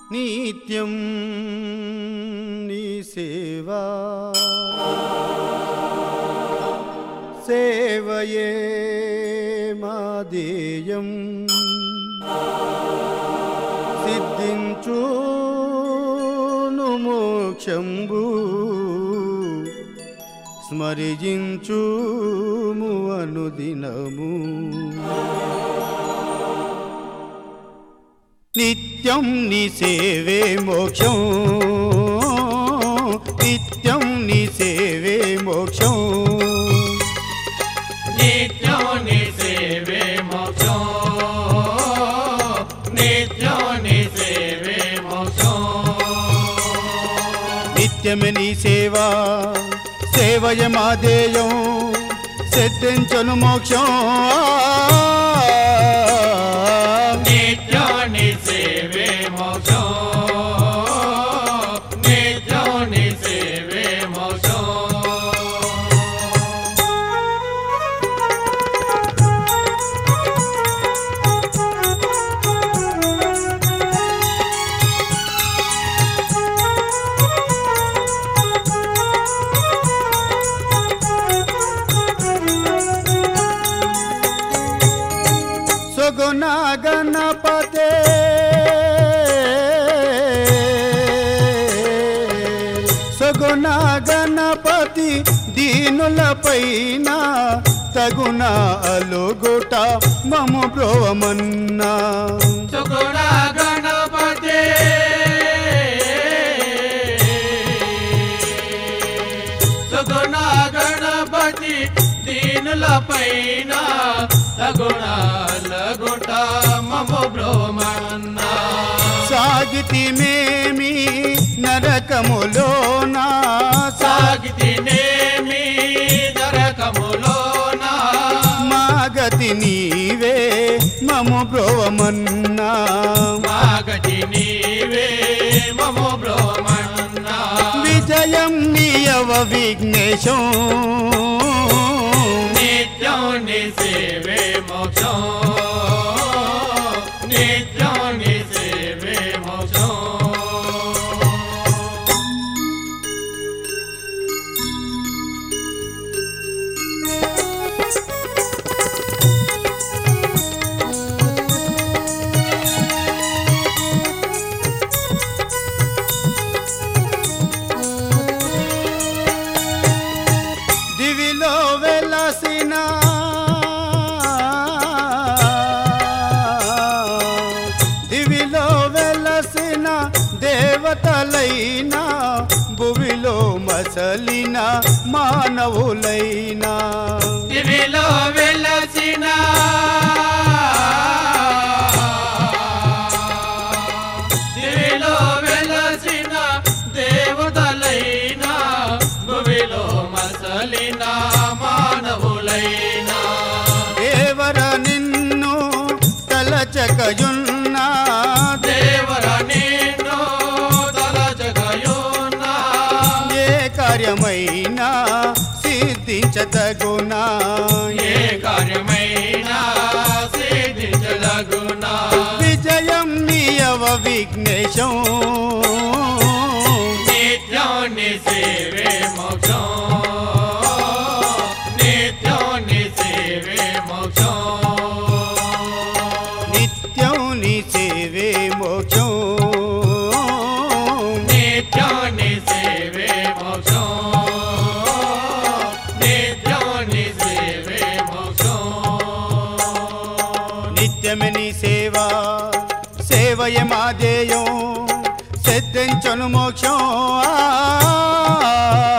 నిత్యం నీ సేవా సేవయే మాదేయం సిద్ధించును మోక్షంబు స్మరించుము అనుదినము నిత్యం నీ సేవే మోక్షం నిత్యం నీ సేవే మోక్షం నిత్యం నీ సేవే మోక్షం నిత్యం నీ సేవే మోక్షం నిత్యమే నీ సేవ సేవయ మాదేయం సిద్ధించను మోక్షం నిత్యం నీ సేవే మోక్షం నిత్యం నీ సేవే మోక్షం సుగుణ గణపతే సుగుణ గణపతి దీనుల పైన తగున అలుగుట మము బ్రోవమన్నా సుగుణ గణపతి సుగుణ గణపతి దీనుల పైన సగుణాల గుట మమ బ్రోమన్నా సాగితి మేమి నరకములోనా సాగితినేమి నరకములోన మాగతి నీవే మము బ్రోవమన్నా మాగటి నీవే మమ బ్రోమన్నా విజయం నీయవ విఘ్నేశం నిత్యం నీ సేవే మోక్షం నిత్యం నీ సేవే మోక్షం దివిలో వెలసిన దివిలో వెలసిన దేవతలైనా భువిలో మసలిన మానవులైనా దివిలో వెలసిన దివిలో వెలసిన దేవతలైన భువిలో మసలిన మానవులైన దేవర నిన్ను తలచకయున్నా దేవర నిన్ను తలచగయున్నా ఏ కార్యమైనా సిద్ధించతగునా ఏ కార్యమైనా సిద్ధించదగునా విజయం నీయవ విఘ్నేశం నిత్యం నీ సేవే మోక్షం నిత్యం నీ సేవే మోక్షం నిత్యం నీ సేవే మోక్షం నిత్యం నీ సేవే మోక్షం నిత్యం నీ సేవే మోక్షం నిత్యమే నీ సేవ సేవయ మాదేయం సిద్ధించను మోక్షం ఆ